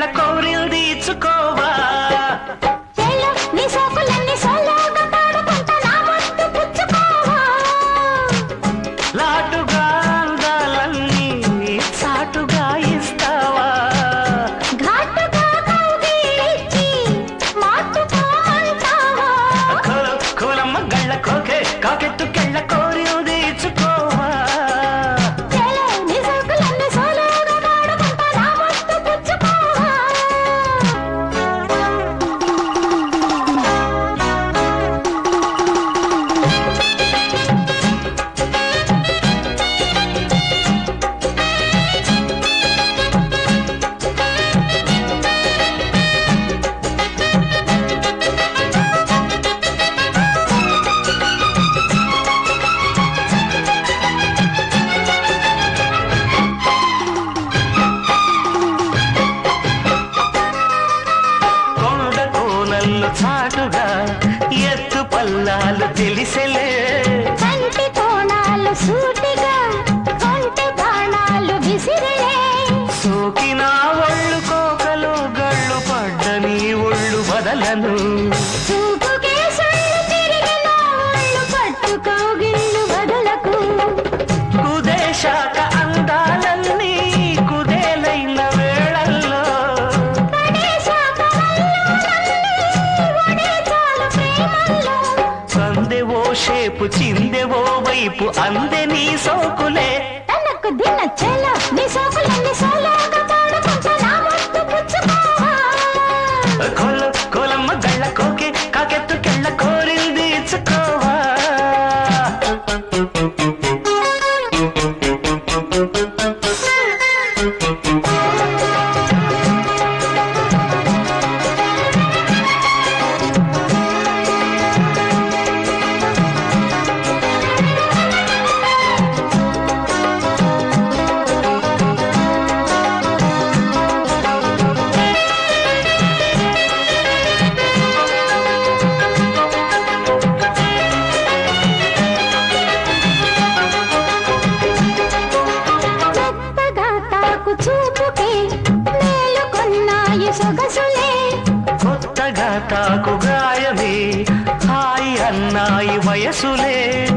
కళ్ళ కోరిల్ తీర్చుకోవా చేలో నీ సోకులన్నీ సోలోగా పాడుకుంటా నా ముద్దు పుచ్చుకోవా లాటుగా అందాలన్నీ చాటుగా ఇస్తావా ఘాటుగా కౌగిలించి మాటుగా అంటావా కోల కోలమ్మ గళ్ళ కోకే కాకెత్తు కెళ్ళ కోరిల్ తీర్చుకోవా చేలో నీ సోకులన్నీ సోలోగా పాడుకుంటా నా ముద్దు పుచ్చుకోవా కొండ కోనల్లు చాటుగా ఎత్తు పల్లాలు తెలిసెలే కంటి కోణాలు సూటిగా కొంటి బాణాలు విసిరిలే సోకిన ఒళ్ళు కోకలు గళ్ళు పడ్డ నీ ఒళ్ళు వదలను చూపుకే సొల్లు తిరిగిన ఒళ్ళు పట్టుకోగిళ్ళు వదలకు కుదేశాక అందాలన్నీ కుదేలైన వేళల్లో పడేశాక వల్లులన్నీ ఒడే చాలు ప్రేమల్లో సందెవో షేపు చిందెవో వైపు అందే నీ సోకులే తనకు దిన చెల నీ సోకులన్నీ సోలోగా పాడుకుంటా నా ముద్దు పుచ్చుకోవా కొల కొలమ్మ గళ్ళ కోకే కాకెత్తు కెళ్ళ కోరిల్ తీర్చుకోవా మెత్తగా తాకు చూపుకే మేలుకొన్నాయి సొగసులే కొత్తగా తాకు గాయమే హాయి అన్నాయి వయసులే